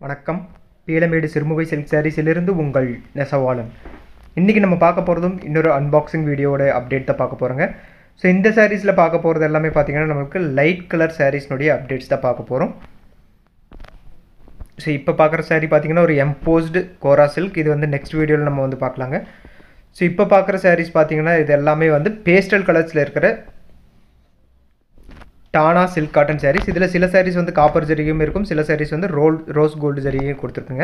வணக்கம் பீளமேடு சிறுமுகை சில்க் சாரீஸிலிருந்து உங்கள் நெசவாளன் இன்றைக்கி நம்ம பார்க்க போகிறதும் இன்னொரு அன்பாக்சிங் வீடியோட அப்டேட் தான் பார்க்க போகிறோங்க ஸோ இந்த சாரீஸில் பார்க்க போகிறது எல்லாமே பார்த்தீங்கன்னா நமக்கு லைட் கலர் சாரீஸ்னுடைய அப்டேட்ஸ் தான் பார்க்க போகிறோம் ஸோ இப்போ பார்க்குற saree பார்த்தீங்கன்னா ஒரு எம்போஸ்டு கோரா சில்க் இது வந்து நெக்ஸ்ட் வீடியோவில் நம்ம வந்து பார்க்கலாங்க ஸோ இப்போ பார்க்குற சாரீஸ் பார்த்தீங்கன்னா இது எல்லாமே வந்து பேஸ்டல் கலர்ஸில் இருக்கிற டானா சில்க் காட்டன் சாரீஸ் இதில் சில சாரீஸ் வந்து காப்பர் ஜரிகையும் இருக்கும் சில சாரீஸ் வந்து ரோல் ரோஸ் கோல்டு ஜரிகையும் கொடுத்துருக்குங்க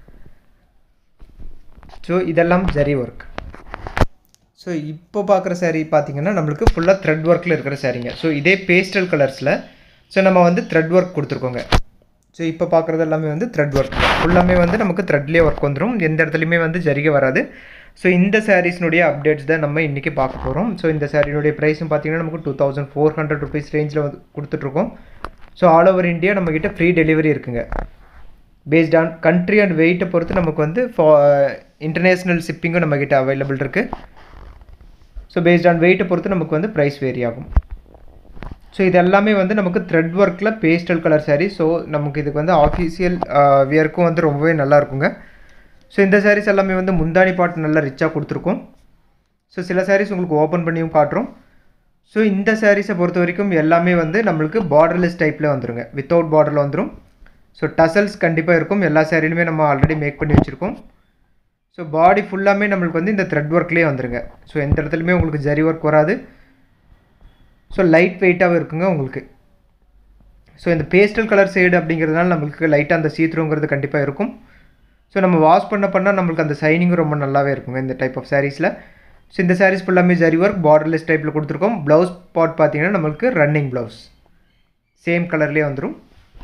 ஸோ இதெல்லாம் ஜரி ஒர்க் ஸோ இப்போ பார்க்குற saree பார்த்தீங்கன்னா நம்மளுக்கு ஃபுல்லாக த்ரெட் ஒர்க்கில் இருக்கிற சாரீங்க ஸோ இதே பேஸ்டல் கலர்ஸில் ஸோ நம்ம வந்து த்ரெட் ஒர்க் கொடுத்துருக்கோங்க ஸோ இப்போ பார்க்குறது எல்லாமே வந்து த்ரெட் ஒர்க் ஃபுல்லாமே வந்து நமக்கு த்ரெட்லேயே ஒர்க் வந்துடும் எந்த இடத்துலையுமே வந்து ஜரிகை வராது ஸோ இந்த சாரீஸ்னுடைய அப்டேட்ஸ் தான் நம்ம இன்றைக்கி பார்க்க போகிறோம் ஸோ இந்த சாரியினுடைய ப்ரைஸும் பார்த்தீங்கன்னா நமக்கு two thousand four hundred rupees ரேஞ்சில் வந்து கொடுத்துட்ருக்கோம் ஸோ ஆல் ஓவர் இந்தியா நம்மக்கிட்ட ஃப்ரீ டெலிவரி இருக்குங்க பேஸ்ட் ஆன் கண்ட்ரி அண்ட் வெயிட்டை பொறுத்து நமக்கு வந்து ஃபா இன்டர்நேஷ்னல் ஷிப்பிங்கும் நம்மக்கிட்ட அவைலபிள் இருக்குது ஸோ பேஸ்ட் ஆன் வெயிட்டை பொறுத்து நமக்கு வந்து ப்ரைஸ் வேரி ஆகும் ஸோ இது எல்லாமே வந்து நமக்கு த்ரெட் ஒர்க்கில் பேஸ்டல் கலர் saree ஸோ நமக்கு இதுக்கு வந்து ஆஃபீஷியல் வியர்க்கும் வந்து ரொம்பவே நல்லா இருக்குங்க ஸோ இந்த sarees எல்லாமே வந்து முந்தானி பாட்டு நல்லா ரிச்சாக கொடுத்துருக்கோம் ஸோ சில sarees உங்களுக்கு ஓப்பன் பண்ணியும் காட்டுறோம் ஸோ இந்த சாரீஸை பொறுத்த வரைக்கும் எல்லாமே வந்து நம்மளுக்கு பார்டர்லெஸ் டைப்பில் வந்துருங்க வித்தவுட் பார்டரில் வந்துடும் ஸோ டசல்ஸ் கண்டிப்பாக இருக்கும் எல்லா சாரிலுமே நம்ம ஆல்ரெடி மேக் பண்ணி வச்சுருக்கோம் ஸோ பாடி ஃபுல்லாமே நம்மளுக்கு வந்து இந்த த்ரெட் ஒர்க்லேயே வந்துருங்க ஸோ எந்த இடத்துலையுமே உங்களுக்கு ஜரி ஒர்க் வராது ஸோ லைட் வெயிட்டாகவும் இருக்குங்க உங்களுக்கு ஸோ இந்த பேஸ்டல் கலர் ஷேடு அப்படிங்கிறதுனால நம்மளுக்கு லைட்டாக அந்த சீத்ருங்கிறது கண்டிப்பாக இருக்கும் ஸோ நம்ம வாஷ் பண்ண பண்ணால் நம்மளுக்கு அந்த சைனிங்கும் ரொம்ப நல்லாவே இருக்குங்க இந்த டைப் ஆஃப் சாரீஸில் ஸோ இந்த சாரீஸ் ஃபுல்லாமே ஜரி ஒர்க் பார்டர்லெஸ் டைப்பில் கொடுத்துருக்கோம் ப்ளவுஸ் பாட் பார்த்தீங்கன்னா நம்மளுக்கு ரன்னிங் ப்ளவுஸ் சேம் கலர்லேயே வந்துடும்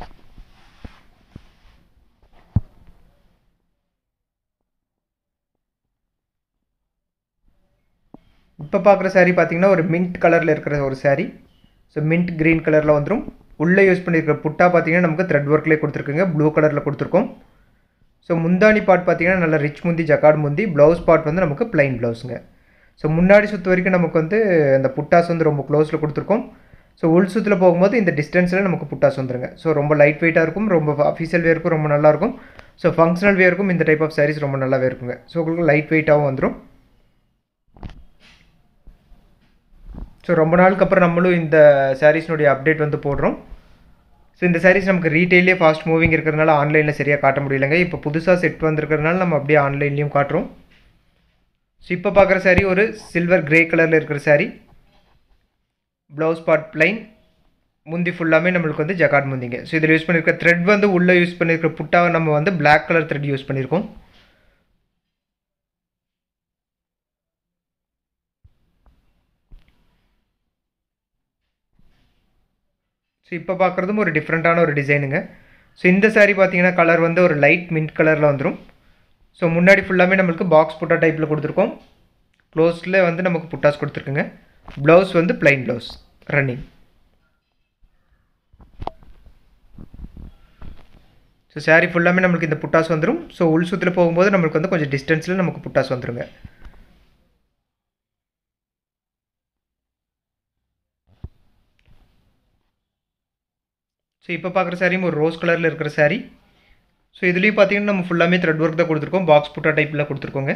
இப்போ பார்க்குற saree பார்த்தீங்கன்னா ஒரு மின்ட் கலரில் இருக்கிற ஒரு saree ஸோ மின்ட் க்ரீன் கலரில் வந்துடும் உள்ளே யூஸ் பண்ணியிருக்கிற புட்டா பார்த்தீங்கன்னா நமக்கு த்ரெட் ஒர்க்லேயே கொடுத்துருக்குங்க ப்ளூ கலரில் கொடுத்துருக்கோம் ஸோ முந்தானி பார்ட் பார்த்தீங்கன்னா நல்ல ரிச் முந்தி ஜக்கார்டு முந்தி ப்ளவுஸ் பார்ட் வந்து நமக்கு ப்ளைன் ப்ளவுஸுங்க ஸோ முன்னாடி சுற்று வரைக்கும் நமக்கு வந்து அந்த புட்டாஸ் வந்து ரொம்ப க்ளோஸில் கொடுத்துருக்கோம் ஸோ உள் சுற்றில் போகும்போது இந்த டிஸ்டன்ஸில் நமக்கு புட்டாஸ் வந்துருங்க ஸோ ரொம்ப லைட் வெயிட்டாக இருக்கும் ரொம்ப அஃபீஷியல் வேருக்கும் ரொம்ப நல்லாயிருக்கும் ஸோ ஃபங்க்ஷனல் வேருக்கும் இந்த டைப் ஆஃப் சாரீஸ் ரொம்ப நல்லாவே இருக்குங்க ஸோ உங்களுக்கு லைட் வெயிட்டாகவும் வந்துடும் ஸோ ரொம்ப நாளுக்கு அப்புறம் நம்மளும் இந்த சாரீஸ்னுடைய அப்டேட் வந்து போடுறோம் ஸோ இந்த சாரீஸ் நமக்கு ரீட்டெயிலே ஃபாஸ்ட் மூவிங் இருக்கிறதுனால ஆன்லைனில் சரியாக காட்ட முடியலங்க இப்போ புதுசாக செட் வந்திருக்கிறதுனால நம்ம அப்படியே ஆன்லைன்லேயும் காட்டுறோம் ஸோ இப்போ பார்க்குற saree ஒரு சில்வர் கிரே கலரில் இருக்கிற saree ப்ளவுஸ் பார்ட் பிளைன் முந்தி ஃபுல்லாமே நம்மளுக்கு வந்து ஜகாட் முந்திங்க ஸோ இதில் யூஸ் பண்ணியிருக்க த்ரெட் வந்து உள்ளே யூஸ் பண்ணியிருக்கிற புட்டாவை நம்ம வந்து Black கலர் த்ரெட் யூஸ் பண்ணியிருக்கோம் ஸோ இப்போ பார்க்குறதும் ஒரு டிஃப்ரெண்ட்டான ஒரு டிசைனுங்க ஸோ இந்த saree பார்த்தீங்கன்னா கலர் வந்து ஒரு லைட் மின்ட் கலரில் வந்துடும் ஸோ முன்னாடி ஃபுல்லாமே நம்மளுக்கு பாக்ஸ் புட்டா டைப்பில் கொடுத்துருக்கோம் க்ளோஸில் வந்து நமக்கு புட்டாஸ் கொடுத்துருக்குங்க ப்ளவுஸ் வந்து plain blouse running so saree ஃபுல்லாமே நம்மளுக்கு இந்த புட்டாஸ் வந்துடும் ஸோ உள் சுற்றில் போகும்போது நம்மளுக்கு வந்து கொஞ்சம் டிஸ்டன்ஸில் நமக்கு புட்டாஸ் வந்துருங்க ஸோ இப்போ பார்க்குற சாரியும் ஒரு ரோஸ் கலரில் இருக்கிற saree ஸோ இதுலேயும் பார்த்தீங்கன்னா நம்ம ஃபுல்லாமே த்ரெட் ஒர்க் தான் கொடுத்துருக்கோம் பாக்ஸ் புட்டா டைப்பில் கொடுத்துருக்கோங்க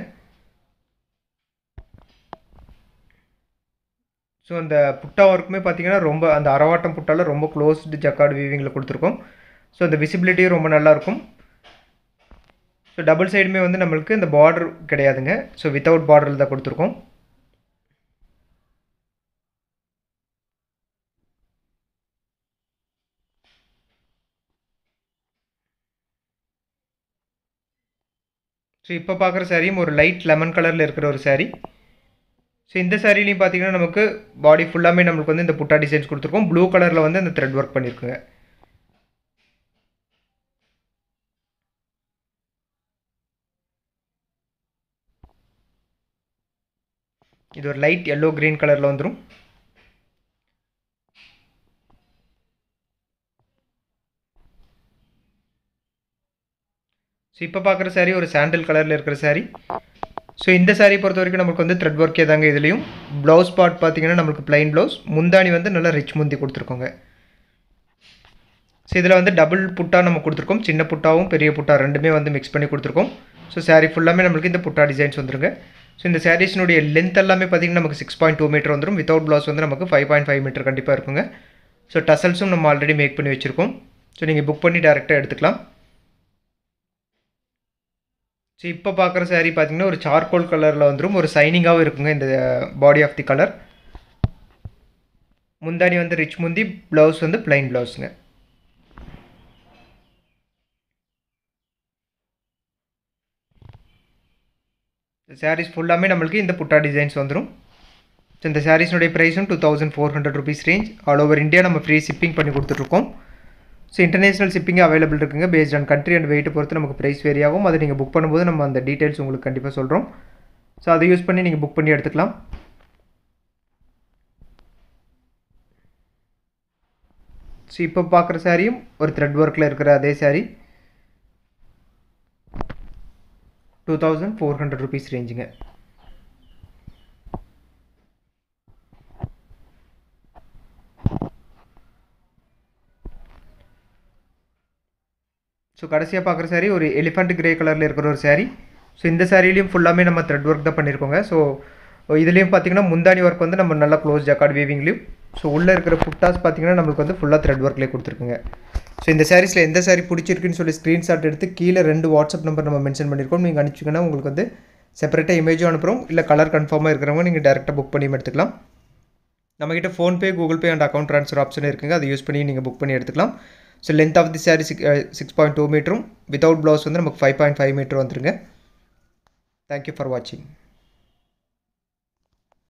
ஸோ அந்த புட்டா ஒர்க்குமே பார்த்தீங்கன்னா ரொம்ப அந்த அரவாட்டம் புட்டாவில் ரொம்ப க்ளோஸ்டு ஜக்கார்டு வீவிங்கில் கொடுத்துருக்கோம் ஸோ அந்த விசிபிலிட்டியும் ரொம்ப நல்லாயிருக்கும் ஸோ டபுள் சைடுமே வந்து நம்மளுக்கு இந்த பார்டர் கிடையாதுங்க ஸோ வித்தவுட் பார்டரில் தான் கொடுத்துருக்கோம் ஸோ இப்போ பார்க்குற சாரியும் ஒரு லைட் லெமன் கலரில் இருக்கிற ஒரு saree ஸோ இந்த சாரிலையும் பார்த்தீங்கன்னா நமக்கு பாடி ஃபுல்லாமே நம்மளுக்கு வந்து இந்த புட்டா டிசைன்ஸ் கொடுத்துருக்கோம் ப்ளூ கலரில் வந்து இந்த த்ரெட் ஒர்க் பண்ணியிருக்குங்க இது ஒரு லைட் எல்லோ க்ரீன் கலரில் வந்துடும் ஸோ இப்போ பார்க்குற saree ஒரு சாண்டல் கலரில் இருக்கிற saree ஸோ இந்த saree பொறுத்த வரைக்கும் நமக்கு வந்து த்ரெட் ஒர்க்கே தாங்க இதுலேயும் ப்ளவுஸ் பார்ட் பார்த்தீங்கன்னா நம்மளுக்கு plain ப்ளவுஸ் முந்தானி வந்து நல்லா ரிச் முந்தி கொடுத்துருக்கோங்க ஸோ இதில் வந்து டபுள் புட்டா நம்ம கொடுத்துருக்கோம் சின்ன புட்டாவும் பெரிய புட்டா ரெண்டுமே வந்து மிக்ஸ் பண்ணி கொடுத்துருக்கோம் ஸோ saree ஃபுல்லாமே நம்மளுக்கு இந்த புட்டா டிசைன்ஸ் வந்துருங்க ஸோ இந்த சாரீஸ்னுடைய லென்த் எல்லாமே பார்த்தீங்கன்னா நமக்கு சிக்ஸ் பாயிண்ட் டூ மீட்டர் வந்துடும் வித்தவுட் ப்ளவுஸ் வந்து நமக்கு ஃபைவ் பாயிண்ட் ஃபைவ் மீட்டர் கண்டிப்பாக இருக்குங்க ஸோ டசல்ஸும் நம்ம ஆல்ரெடி மேக் பண்ணி வச்சுருக்கோம் ஸோ நீங்கள் புக் பண்ணி டேரெக்டாக எடுத்துக்கலாம் ஸோ இப்போ பார்க்குற saree பார்த்தீங்கன்னா ஒரு சார்கோல் கலரில் வந்துடும் ஒரு சைனிங்காகவும் இருக்குங்க இந்த பாடி ஆஃப் தி கலர் முந்தானி வந்து ரிச் முந்தி ப்ளவுஸ் வந்து plain ப்ளவுஸுங்க சாரீஸ் ஃபுல்லாமே நம்மளுக்கு இந்த புட்டா டிசைன்ஸ் வந்துடும் ஸோ இந்த சாரீஸ்னுடைய ப்ரைஸும் two thousand four hundred rupees range all over India நம்ம ஃப்ரீ ஷிப்பிங் பண்ணி கொடுத்துட்ருக்கோம் ஸோ இன்டர்நேஷனல் ஷிப்பிங் அவைலபிள் இருக்குங்க based on country and weight பொறுத்து நமக்கு ப்ரைஸ் வேரி ஆகும் அதை நீங்கள் புக் பண்ணும்போது நம்ம அந்த டீட்டெயில்ஸ் உங்களுக்கு கண்டிப்பாக சொல்கிறோம் ஸோ அதை யூஸ் பண்ணி நீங்கள் புக் பண்ணி எடுத்துக்கலாம் ஸோ இப்போ பார்க்குற சாரியும் ஒரு த்ரெட் ஒர்க்கில் இருக்கிற அதே saree two thousand four hundred rupees ரேஞ்சுங்க ஸோ கடைசியாக பார்க்குற saree ஒரு எலிஃபண்ட் கிரே கலரில் இருக்கிற ஒரு saree ஸோ இந்த சாரிலையும் ஃபுல்லாமே நம்ம த்ரெட் ஒர்க் தான் பண்ணியிருக்கோங்க ஸோ இதுலேயும் பார்த்தீங்கன்னா முந்தானி ஒர்க் வந்து நம்ம நல்லா க்ளோஸ் ஜக்கார்ட் வீவிங்லேயும் ஸோ உள்ளே இருக்கிற புட்டாஸ் பார்த்தீங்கன்னா நம்மளுக்கு வந்து ஃபுல்லாக த்ரெட் ஒர்க்லேயே கொடுத்துருக்குங்க ஸோ இந்த சாரீஸில் எந்த saree பிடிச்சிருக்குன்னு சொல்லி ஸ்க்ரீன்ஷாட் எடுத்து கீழே ரெண்டு வாட்ஸ்அப் நம்பர் நம்ம மென்ஷன் பண்ணியிருக்கோம் நீங்கள் அனுப்பிச்சிங்கன்னா உங்களுக்கு வந்து செப்பரேட்டாக இமேஜும் அனுப்புகிறோம் இல்லை கலர் கன்ஃபார்மாக இருக்கிறவங்க நீங்கள் டேரெக்டாக புக் பண்ணி எடுத்துக்கலாம் நம்மக்கிட்ட PhonePe Google Pay and account transfer option இருக்குங்க அதை யூஸ் பண்ணி நீங்கள் புக் பண்ணி எடுத்துக்கலாம் so length of the saree six six point two மீட்டரும் வித்தவுட் ப்ளவுஸ் வந்து நமக்கு ஃபைவ் பாயிண்ட் ஃபைவ் மீட்டர் வந்துருங்க தேங்க்யூ ஃபார் வாட்சிங்